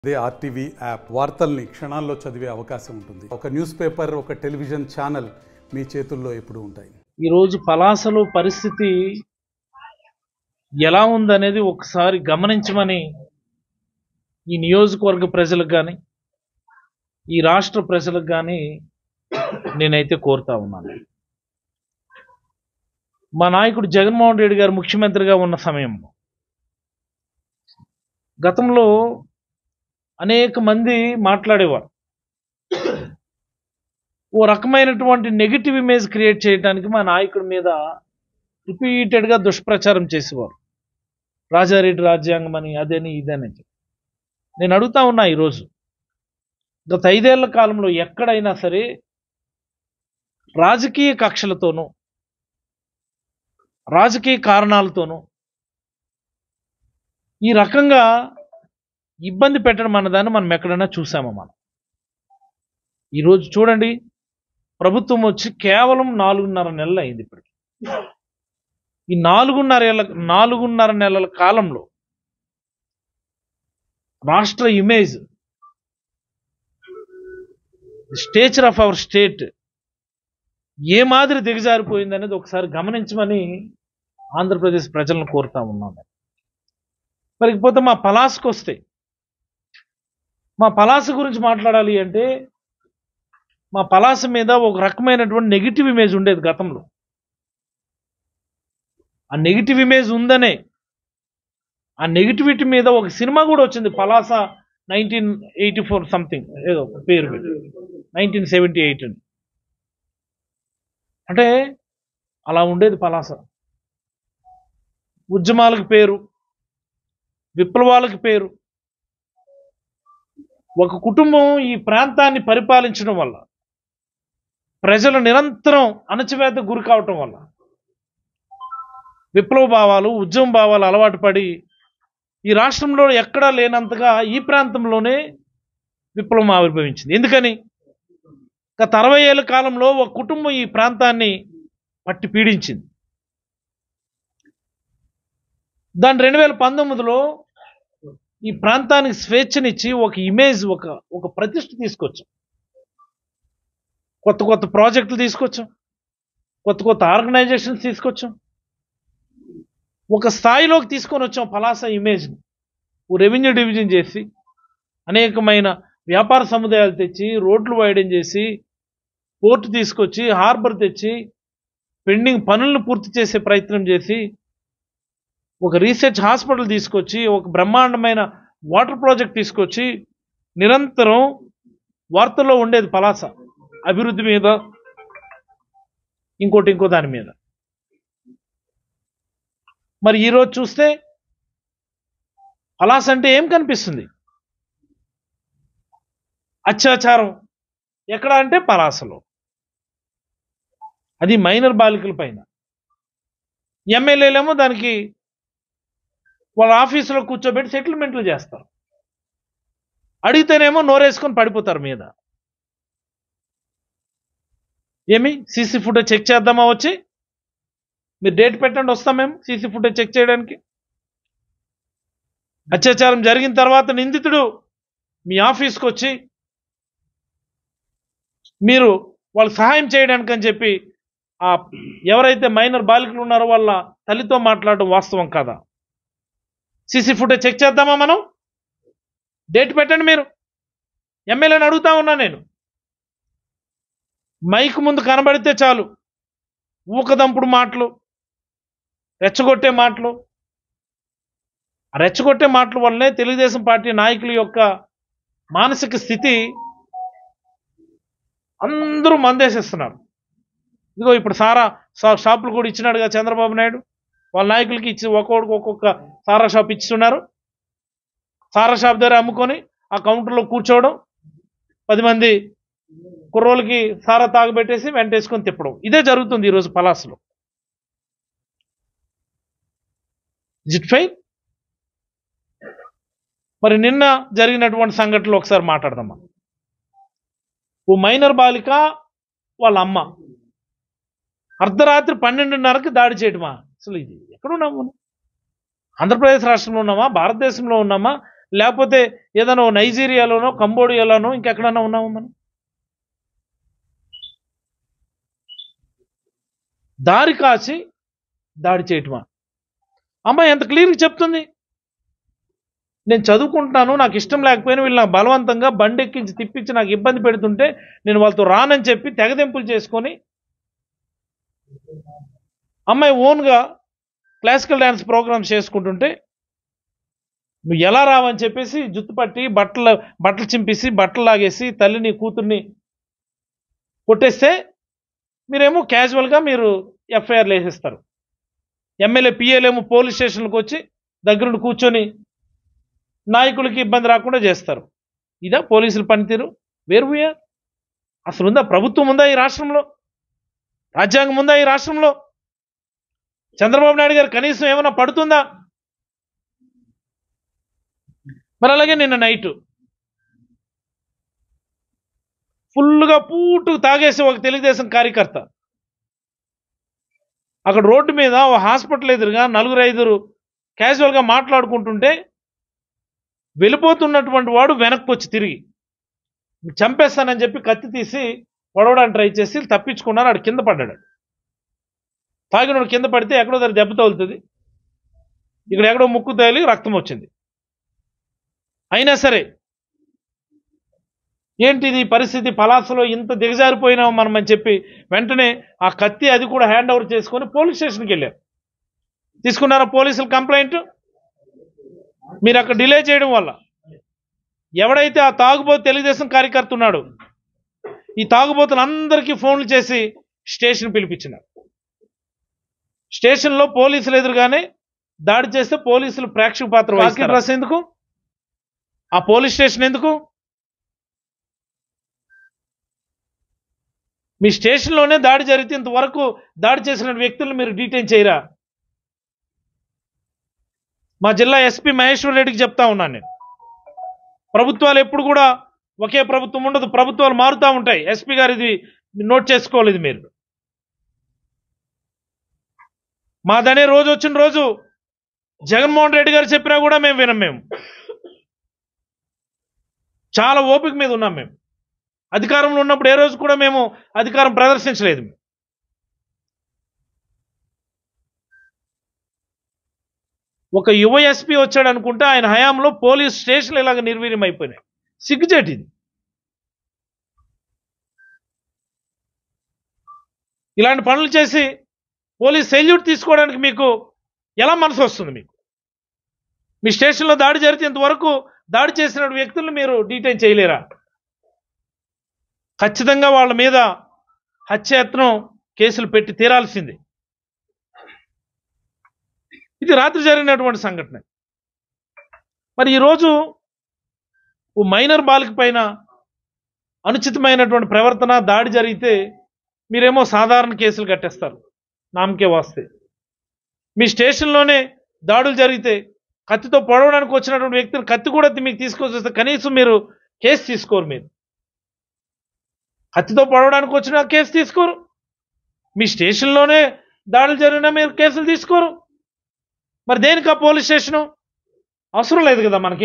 అదే RTV app వార్తల్ని క్షణాల్లో చదివే అవకాశం ఉంటుంది ఒక న్యూస్ పేపర్ ఒక టెలివిజన్ ఛానల్ మీ చేతుల్లో ఎప్పుడూ ఉంటాయి ఈరోజు పలాసలో పరిస్థితి ఎలా ఉందనేది ఒకసారి గమనించమని ఈ నియోజకవర్గ ప్రజలకు కానీ ఈ రాష్ట్ర ప్రజలకు కానీ నేనైతే కోరుతా ఉన్నాను మా నాయకుడు జగన్మోహన్ రెడ్డి గారు ముఖ్యమంత్రిగా ఉన్న సమయంలో గతంలో అనేక మంది మాట్లాడేవారు ఓ రకమైనటువంటి నెగిటివ్ ఇమేజ్ క్రియేట్ చేయడానికి మా నాయకుడి మీద రిపీటెడ్గా దుష్ప్రచారం చేసేవారు రాజారెడ్డి రాజ్యాంగం అని అదని ఇదని చెప్పి నేను అడుగుతా ఉన్నా ఈరోజు గత ఐదేళ్ల కాలంలో ఎక్కడైనా సరే రాజకీయ కక్షలతోనూ రాజకీయ కారణాలతోనూ ఈ రకంగా ఇబ్బంది పెట్టడం అన్నదాన్ని మనం ఎక్కడైనా చూసామా మనం ఈరోజు చూడండి ప్రభుత్వం వచ్చి కేవలం నాలుగున్నర నెలలు అయింది ఇప్పటికి ఈ నాలుగున్నర ఏళ్ళ నాలుగున్నర నెలల కాలంలో రాష్ట్ర image stature of our state ఏ మాదిరి దిగజారిపోయింది అనేది ఒకసారి గమనించమని ఆంధ్రప్రదేశ్ ప్రజలను కోరుతా ఉన్నాను మరికపోతే మా పలాస్కి వస్తే మా పలాస గురించి మాట్లాడాలి అంటే మా పలాస మీద ఒక రకమైనటువంటి నెగిటివ్ ఇమేజ్ ఉండేది గతంలో ఆ నెగిటివ్ ఇమేజ్ ఉందనే ఆ నెగిటివిటీ మీద ఒక సినిమా కూడా వచ్చింది Palasa nineteen eighty four something ఏదో పేరు నైన్టీన్ సెవెంటీ ఎయిట్ అని అంటే అలా ఉండేది పలాస ఉద్యమాలకు పేరు విప్లవాలకు పేరు ఒక కుటుంబం ఈ ప్రాంతాన్ని పరిపాలించడం వల్ల ప్రజలు నిరంతరం అణచివేత గురి కావటం వల్ల విప్లవ భావాలు ఉద్యమ భావాలు అలవాటు పడి ఈ రాష్ట్రంలో ఎక్కడా లేనంతగా ఈ ప్రాంతంలోనే విప్లవం ఆవిర్భవించింది ఎందుకని గత అరవై ఏళ్ళ కాలంలో ఒక కుటుంబం ఈ ప్రాంతాన్ని పట్టి పీడించింది దాని రెండు వేల పంతొమ్మిదిలో ఈ ప్రాంతానికి స్వేచ్ఛనిచ్చి ఒక ఇమేజ్ ఒక ఒక ప్రతిష్ట తీసుకొచ్చాం కొత్త కొత్త ప్రాజెక్టులు తీసుకొచ్చాం కొత్త కొత్త ఆర్గనైజేషన్స్ తీసుకొచ్చాం ఒక స్థాయిలోకి తీసుకొని వచ్చాం పలాస ఇమేజ్ని ఓ రెవెన్యూ డివిజన్ చేసి అనేకమైన వ్యాపార సముదాయాలు తెచ్చి రోడ్లు వైడెన్ చేసి పోర్టు తీసుకొచ్చి హార్బర్ తెచ్చి పెండింగ్ పనులను పూర్తి చేసే ప్రయత్నం చేసి ఒక రీసెర్చ్ హాస్పిటల్ తీసుకొచ్చి ఒక బ్రహ్మాండమైన వాటర్ ప్రాజెక్ట్ తీసుకొచ్చి నిరంతరం వార్తల్లో ఉండేది పలాస అభివృద్ధి మీద ఇంకోటి ఇంకో దాని మీద మరి ఈరోజు చూస్తే పలాస అంటే ఏం కనిపిస్తుంది అత్యాచారం ఎక్కడ అంటే పలాసలో అది మైనర్ బాలికల పైన ఎమ్మెల్యేలేమో దానికి వాళ్ళ ఆఫీసులో కూర్చోబెట్టి సెటిల్మెంట్లు చేస్తారు అడిగితేనేమో నోరేసుకొని పడిపోతారు మీద ఏమి సీసీ ఫుటేజ్ చెక్ చేద్దామా వచ్చి మీరు డేట్ పెట్టండి వస్తాం మేము సీసీ ఫుటేజ్ చెక్ చేయడానికి అత్యాచారం జరిగిన తర్వాత నిందితుడు మీ ఆఫీస్కి వచ్చి మీరు వాళ్ళు సహాయం చేయడానికి అని చెప్పి ఆ ఎవరైతే మైనర్ బాలికలు ఉన్నారో వాళ్ళ తల్లితో మాట్లాడడం వాస్తవం కాదా సీసీ ఫుటేజ్ చెక్ చేద్దామా మనం డేట్ పెట్టండి మీరు ఎమ్మెల్యేని అడుగుతా ఉన్నా నేను మైక్ ముందు కనబడితే చాలు ఊకదంపుడు మాటలు రెచ్చగొట్టే మాటలు ఆ రెచ్చగొట్టే మాటల వల్లనే తెలుగుదేశం పార్టీ నాయకుల యొక్క మానసిక స్థితి అందరూ మందేసేస్తున్నారు ఇదిగో ఇప్పుడు సారా షా- షాపులు కూడా ఇచ్చినాడుగా చంద్రబాబు నాయుడు వాళ్ళ నాయకులకి ఇచ్చి ఒక్కొక్కడికి ఒక్కొక్క సారా షాప్ ఇస్తున్నారు సారా షాప్ దగ్గర అమ్ముకొని ఆ కౌంటర్లో కూర్చోవడం పది మంది కుర్రోళ్ళకి సారా తాగబెట్టేసి వెంటేసుకొని తిప్పడం ఇదే జరుగుతుంది ఈరోజు పలాసలో ఇట్ ఫైన్ మరి నిన్న జరిగినటువంటి సంఘటనలు ఒకసారి మాట్లాడదామా ఓ మైనర్ బాలిక వాళ్ళ అమ్మ అర్ధరాత్రి పన్నెండున్నరకి దాడి చేయటమా అసలు ఇది ఎక్కడున్నాము మనం? ఆంధ్రప్రదేశ్ రాష్ట్రంలో ఉన్నామా భారతదేశంలో ఉన్నామా లేకపోతే ఏదైనా ఓ నైజీరియాలోనో కంబోడియాలోనో ఇంకెక్కడన్నా ఉన్నామా మనం దారి కాచి దాడి చేయటమా అమ్మాయి ఎంత క్లియర్గా చెప్తుంది నేను చదువుకుంటున్నాను నాకు ఇష్టం లేకపోయినా వీళ్ళు నాకు బలవంతంగా బండి ఎక్కించి తిప్పించి నాకు ఇబ్బంది పెడుతుంటే నేను వాళ్ళతో రానని చెప్పి తెగదెంపులు చేసుకొని అమ్మాయి ఓన్గా క్లాసికల్ డ్యాన్స్ ప్రోగ్రామ్స్ చేసుకుంటుంటే నువ్వు ఎలా రావని చెప్పేసి జుత్తు పట్టి బట్టలు బట్టలు చింపేసి బట్టలు లాగేసి తల్లిని కూతుర్ని కొట్టేస్తే మీరేమో క్యాజువల్గా మీరు ఎఫ్ఐఆర్లు వేసేస్తారు ఎమ్మెల్యే పిఏలేమో పోలీస్ స్టేషన్లకు వచ్చి దగ్గరుండి కూర్చొని నాయకులకి ఇబ్బంది రాకుండా చేస్తారు ఇదా పోలీసుల పనితీరు వేరు వీఆర్ అసలు ఉందా ప్రభుత్వం ఉందా ఈ రాష్ట్రంలో రాజ్యాంగం ఉందా ఈ రాష్ట్రంలో చంద్రబాబు నాయుడు గారు కనీసం ఏమైనా పడుతుందా మరి అలాగే నిన్న నైట్ ఫుల్గా పూటు తాగేసి ఒక తెలుగుదేశం కార్యకర్త అక్కడ రోడ్డు మీద ఓ హాస్పిటల్ ఎదురుగా నలుగురు ఐదుగురు క్యాజువల్గా మాట్లాడుకుంటుంటే వెళ్ళిపోతున్నటువంటి వాడు వెనక్కి వచ్చి తిరిగి చంపేస్తానని చెప్పి కత్తి తీసి పొడవడానికి ట్రై చేసి తప్పించుకున్నారు ఆడు కింద పడ్డాడు తాగినోడు కింద పడితే ఎక్కడో దగ్గర దెబ్బ తగులుతుంది ఇక్కడ ఎక్కడో ముక్కు తగిలి రక్తం వచ్చింది అయినా సరే ఏంటిది ఈ పరిస్థితి పలాసలో ఇంత దిగజారిపోయినాం మనం అని చెప్పి వెంటనే ఆ కత్తి అది కూడా హ్యాండ్ ఓవర్ చేసుకొని పోలీస్ స్టేషన్కి వెళ్ళారు తీసుకున్నారా పోలీసులు కంప్లైంట్ మీరు అక్కడ డిలే చేయడం వల్ల ఎవడైతే ఆ తాగుబోతు తెలుగుదేశం కార్యకర్త ఉన్నాడు ఈ తాగుబోతులందరికీ ఫోన్లు చేసి స్టేషన్ పిలిపించినారు స్టేషన్లో పోలీసులు ఎదురుగానే దాడి చేస్తే పోలీసులు ప్రేక్షక పాత్ర వాకి డ్రెస్ ఎందుకు ఆ పోలీస్ స్టేషన్ ఎందుకు మీ స్టేషన్లోనే దాడి జరిగితే ఇంతవరకు దాడి చేసిన వ్యక్తులను మీరు డీటైన్ చేయరా మా జిల్లా ఎస్పీ మహేశ్వర్ రెడ్డికి చెప్తా ఉన్నాను నేను ప్రభుత్వాలు ఎప్పుడు కూడా ఒకే ప్రభుత్వం ఉండదు ప్రభుత్వాలు మారుతూ ఉంటాయి ఎస్పీ గారు ఇది నోట్ చేసుకోవాలి ఇది మీరు మాదనే రోజు వచ్చిన రోజు జగన్మోహన్ రెడ్డి గారు చెప్పినా కూడా మేము వినం మేము చాలా ఓపిక మీద ఉన్నాం మేము అధికారంలో ఉన్నప్పుడు ఏ రోజు కూడా మేము అధికారం ప్రదర్శించలేదు ఒక యువ ఎస్పీ వచ్చాడు అనుకుంటే ఆయన హయాంలో పోలీస్ స్టేషన్లు ఇలాగ నిర్వీర్యం అయిపోయినాయి సిగ్గుచేటి ఇది ఇలాంటి పనులు చేసి పోలీస్ సెల్యూట్ తీసుకోవడానికి మీకు ఎలా మనసు వస్తుంది మీకు మీ స్టేషన్లో దాడి జరిగితే ఇంతవరకు దాడి చేసిన వ్యక్తులను మీరు డీటైన్ చేయలేరా ఖచ్చితంగా వాళ్ళ మీద హత్యాయత్నం కేసులు పెట్టి తీరాల్సిందే ఇది రాత్రి జరిగినటువంటి సంఘటన మరి ఈరోజు ఓ మైనర్ బాలిక పైన అనుచితమైనటువంటి ప్రవర్తన దాడి జరిగితే మీరేమో సాధారణ కేసులు కట్టేస్తారు నామకే వాస్తే మీ స్టేషన్లోనే దాడులు జరిగితే కత్తితో పొడవడానికి వచ్చినటువంటి వ్యక్తిని కత్తి కూడా మీకు తీసుకొచ్చేస్తే కనీసం మీరు కేసు తీసుకోరు మీరు కత్తితో పొడవడానికి వచ్చిన కేసు తీసుకోరు మీ స్టేషన్లోనే దాడులు జరిగినా మీరు కేసులు తీసుకోరు మరి దేనికి ఆ పోలీస్ స్టేషను అవసరం లేదు కదా మనకి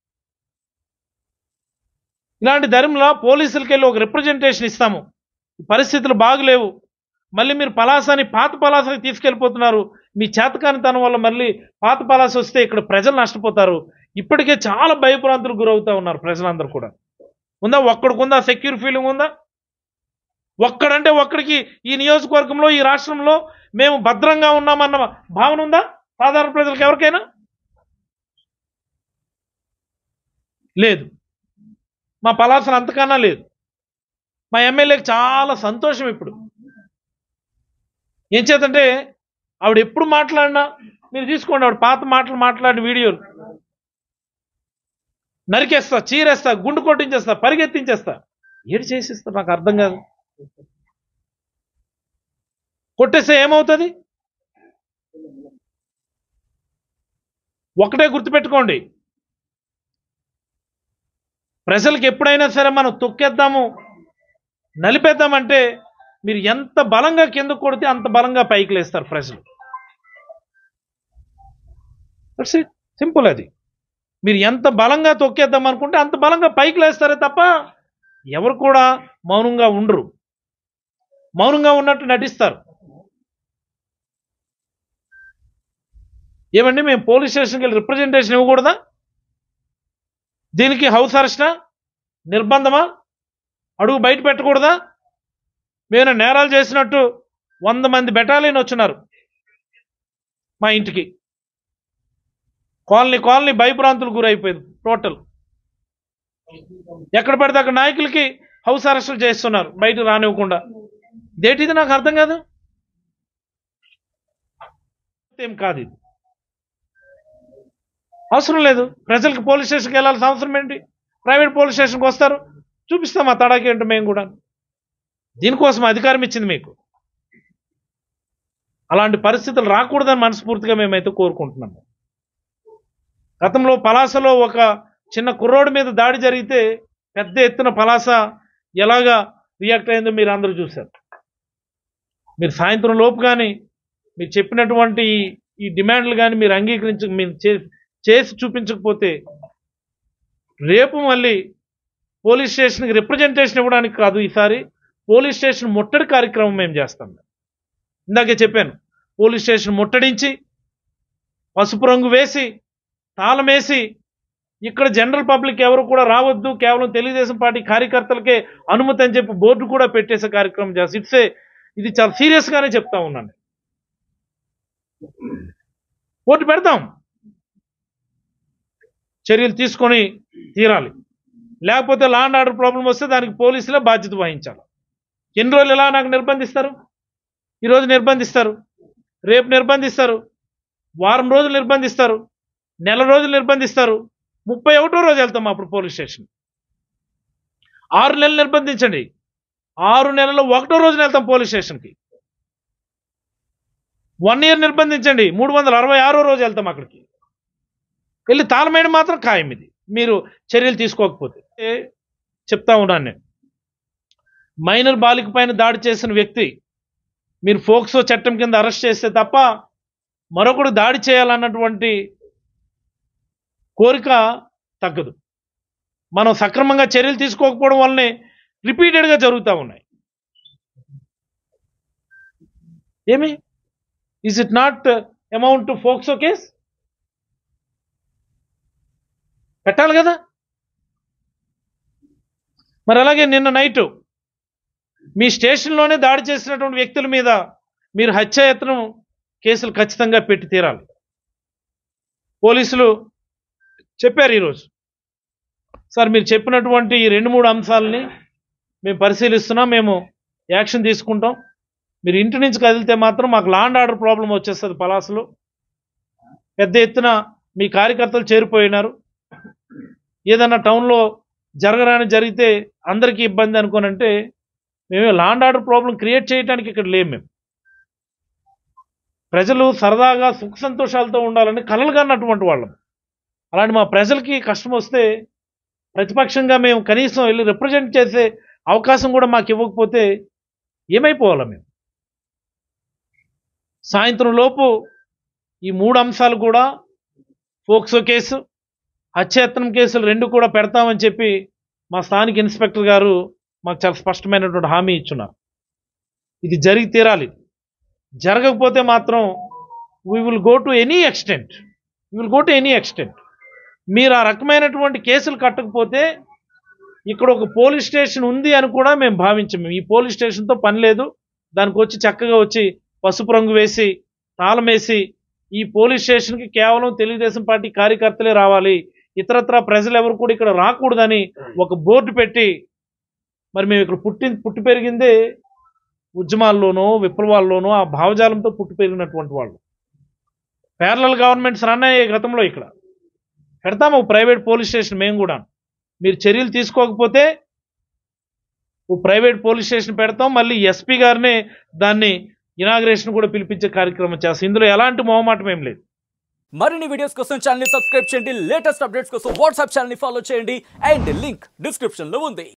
ఇలాంటి ధర్మంలో పోలీసులకి వెళ్ళి ఒక రిప్రజెంటేషన్ ఇస్తాము ఈ పరిస్థితులు బాగలేవు మళ్ళీ మీరు పలాసాని పాత పలాసని తీసుకెళ్ళిపోతున్నారు మీ చేతకానితనం వల్ల మళ్ళీ పాత పలాస వస్తే ఇక్కడ ప్రజలు నష్టపోతారు ఇప్పటికే చాలా భయభ్రాంతులకు గురవుతా ఉన్నారు ప్రజలందరూ కూడా ఉందా ఒక్కడికి ఉందా సెక్యూర్ ఫీలింగ్ ఉందా ఒక్కడంటే ఒక్కడికి ఈ నియోజకవర్గంలో ఈ రాష్ట్రంలో మేము భద్రంగా ఉన్నామన్న భావన ఉందా సాధారణ ప్రజలకు ఎవరికైనా లేదు మా పలాసన అంతకన్నా లేదు మా ఎమ్మెల్యేకి చాలా సంతోషం ఇప్పుడు ఏం చేతంటే ఆవిడ ఎప్పుడు మాట్లాడినా మీరు తీసుకోండి ఆవిడ పాత మాటలు మాట్లాడిన వీడియోలు నరికేస్తా చీరేస్తా గుండు కొట్టించేస్తా పరిగెత్తించేస్తా ఏడు చేసిస్తా నాకు అర్థం కాదు కొట్టేస్తే ఏమవుతుంది ఒకటే గుర్తుపెట్టుకోండి ప్రజలకు ఎప్పుడైనా సరే మనం తొక్కేద్దాము నలిపేద్దామంటే మీరు ఎంత బలంగా కింద కొడితే అంత బలంగా పైకి లేస్తారు ప్రజలు సింపుల్ అది మీరు ఎంత బలంగా తొక్కేద్దాం అనుకుంటే అంత బలంగా పైకి లేస్తారే తప్ప ఎవరు కూడా మౌనంగా ఉండరు మౌనంగా ఉన్నట్టు నటిస్తారు ఏమండి మేము పోలీస్ స్టేషన్కి వెళ్ళి రిప్రజెంటేషన్ ఇవ్వకూడదా దీనికి హౌస్ అరెస్టా నిర్బంధమా అడుగు బయట పెట్టకూడదా మేము నేరాలు చేసినట్టు వంద మంది బెటాలియన్ వచ్చినారు మా ఇంటికి కాలనీ కాలనీ భయభ్రాంతులు గురైపోయింది టోటల్ ఎక్కడ పడితే అక్కడ నాయకులకి హౌస్ అరెస్టులు చేస్తున్నారు బయట రానివ్వకుండా ఇదేంటిది నాకు అర్థం కాదు ఏం కాదు ఇది అవసరం లేదు ప్రజలకు పోలీస్ స్టేషన్కి వెళ్ళాల్సిన అవసరం ఏంటి ప్రైవేట్ పోలీస్ స్టేషన్కి వస్తారు చూపిస్తాం ఆ తడాకి ఏంటో మేము కూడా దీనికోసం అధికారం ఇచ్చింది మీకు అలాంటి పరిస్థితులు రాకూడదని మనస్ఫూర్తిగా మేమైతే కోరుకుంటున్నాము గతంలో పలాసలో ఒక చిన్న కుర్రోడి మీద దాడి జరిగితే పెద్ద ఎత్తున పలాస ఎలాగా రియాక్ట్ అయిందో మీరు అందరూ చూశారు మీరు సాయంత్రం లోపు కానీ మీరు చెప్పినటువంటి ఈ- ఈ డిమాండ్లు కానీ మీరు అంగీకరించ మీరు చే- చేసి చూపించకపోతే రేపు మళ్ళీ పోలీస్ స్టేషన్కి రిప్రజెంటేషన్ ఇవ్వడానికి కాదు ఈసారి పోలీస్ స్టేషన్ ముట్టడి కార్యక్రమం మేము చేస్తాం ఇందాకే చెప్పాను పోలీస్ స్టేషన్ ముట్టడించి పసుపు రంగు వేసి తాళం వేసి ఇక్కడ జనరల్ పబ్లిక్ ఎవరు కూడా రావద్దు కేవలం తెలుగుదేశం పార్టీ కార్యకర్తలకే అనుమతి అని చెప్పి బోర్డు కూడా పెట్టేసే కార్యక్రమం చేస్తాం ఇట్సే ఇది చాలా సీరియస్గానే చెప్తా ఉన్నాను బోర్డు పెడతాం చర్యలు తీసుకొని తీరాలి లేకపోతే లా అండ్ ఆర్డర్ ప్రాబ్లం వస్తే దానికి పోలీసులే బాధ్యత వహించాలి ఎన్ని రోజులు ఎలా నాకు నిర్బంధిస్తారు ఈరోజు నిర్బంధిస్తారు రేపు నిర్బంధిస్తారు వారం రోజులు నిర్బంధిస్తారు నెల రోజులు నిర్బంధిస్తారు ముప్పై ఒకటో రోజు వెళ్తాం అప్పుడు పోలీస్ స్టేషన్ ఆరు నెలలు నిర్బంధించండి ఆరు నెలల్లో ఒకటో రోజున వెళ్తాం పోలీస్ స్టేషన్కి వన్ ఇయర్ నిర్బంధించండి మూడు వందల అరవై ఆరో రోజు వెళ్తాం అక్కడికి వెళ్ళి తాళమేయడం మాత్రం ఖాయం ఇది మీరు చర్యలు తీసుకోకపోతే ఏ, చెప్తా ఉన్నాను నేను మైనర్ బాలిక పైన దాడి చేసిన వ్యక్తి మీరు ఫోక్సో చట్టం కింద అరెస్ట్ చేస్తే తప్ప మరొకడు దాడి చేయాలన్నటువంటి కోరిక తగ్గదు మనం సక్రమంగా చర్యలు తీసుకోకపోవడం వల్లనే రిపీటెడ్గా జరుగుతూ ఉన్నాయి ఏమి is it not amount to POCSO case పెట్టాలి కదా మరి అలాగే నిన్న నైటు మీ స్టేషన్లోనే దాడి చేసినటువంటి వ్యక్తుల మీద మీరు హత్యాయత్నం కేసులు ఖచ్చితంగా పెట్టి తీరాలి పోలీసులు చెప్పారు ఈరోజు సార్ మీరు చెప్పినటువంటి ఈ రెండు మూడు అంశాలని మేము పరిశీలిస్తున్నాం మేము యాక్షన్ తీసుకుంటాం మీరు ఇంటి నుంచి కదిలితే మాత్రం మాకు లాండ్ ఆర్డర్ ప్రాబ్లం వచ్చేస్తుంది పలాసలో పెద్ద ఎత్తున మీ కార్యకర్తలు చేరిపోయినారు ఏదన్నా టౌన్లో జరగరాని జరిగితే అందరికీ ఇబ్బంది అనుకోనంటే మేము లాండ్ ఆర్డర్ ప్రాబ్లం క్రియేట్ చేయడానికి ఇక్కడ లేము మేము ప్రజలు సరదాగా సుఖ సంతోషాలతో ఉండాలని కలలు కన్నటువంటి వాళ్ళం అలాంటి మా ప్రజలకి కష్టం వస్తే ప్రతిపక్షంగా మేము కనీసం వెళ్ళి రిప్రజెంట్ చేసే అవకాశం కూడా మాకు ఇవ్వకపోతే ఏమైపోవాలా మేము సాయంత్రం లోపు ఈ మూడు అంశాలు కూడా ఫోక్సో కేసు హత్యాయత్నం కేసులు రెండు కూడా పెడతామని చెప్పి మా స్థానిక ఇన్స్పెక్టర్ గారు మాకు చాలా స్పష్టమైనటువంటి హామీ ఇచ్చున్నారు ఇది జరిగి తీరాలి జరగకపోతే మాత్రం we will go to any extent we will go to any extent మీరు ఆ రకమైనటువంటి కేసులు కట్టకపోతే ఇక్కడ ఒక పోలీస్ స్టేషన్ ఉంది అని కూడా మేము భావించము ఈ పోలీస్ స్టేషన్తో పని లేదు దానికి వచ్చి చక్కగా వచ్చి పసుపు రంగు వేసి తాళం వేసి ఈ పోలీస్ స్టేషన్కి కేవలం తెలుగుదేశం పార్టీ కార్యకర్తలే రావాలి ఇతరత్ర ప్రజలు ఎవరు కూడా ఇక్కడ రాకూడదని ఒక బోర్డు పెట్టి మరి మేము ఇక్కడ పుట్టి పుట్టి పెరిగిందే ఉద్యమాల్లోనో విప్లవాల్లోనో ఆ భావజాలంతో పుట్టి పెరిగినటువంటి వాళ్ళు పేర్లల్ గవర్నమెంట్స్ రన్ అయ్యాయి గతంలో ఇక్కడ పెడతాము ప్రైవేట్ పోలీస్ స్టేషన్ మేము కూడా మీరు చర్యలు తీసుకోకపోతే ఓ ప్రైవేట్ పోలీస్ స్టేషన్ పెడతాం మళ్ళీ ఎస్పీ గారినే దాన్ని ఇనాగ్రేషన్ కూడా పిలిపించే కార్యక్రమం చేస్తాం ఇందులో ఎలాంటి మొహమాటం ఏం లేదు మరిన్ని వీడియోస్ కోసం ఛానల్ ని సబ్స్క్రైబ్ చేయండి లేటెస్ట్ అప్డేట్స్ కోసం వాట్సాప్ ఛానల్ ని ఫాలో చేయండి అండ్ లింక్ డిస్క్రిప్షన్ లో ఉంది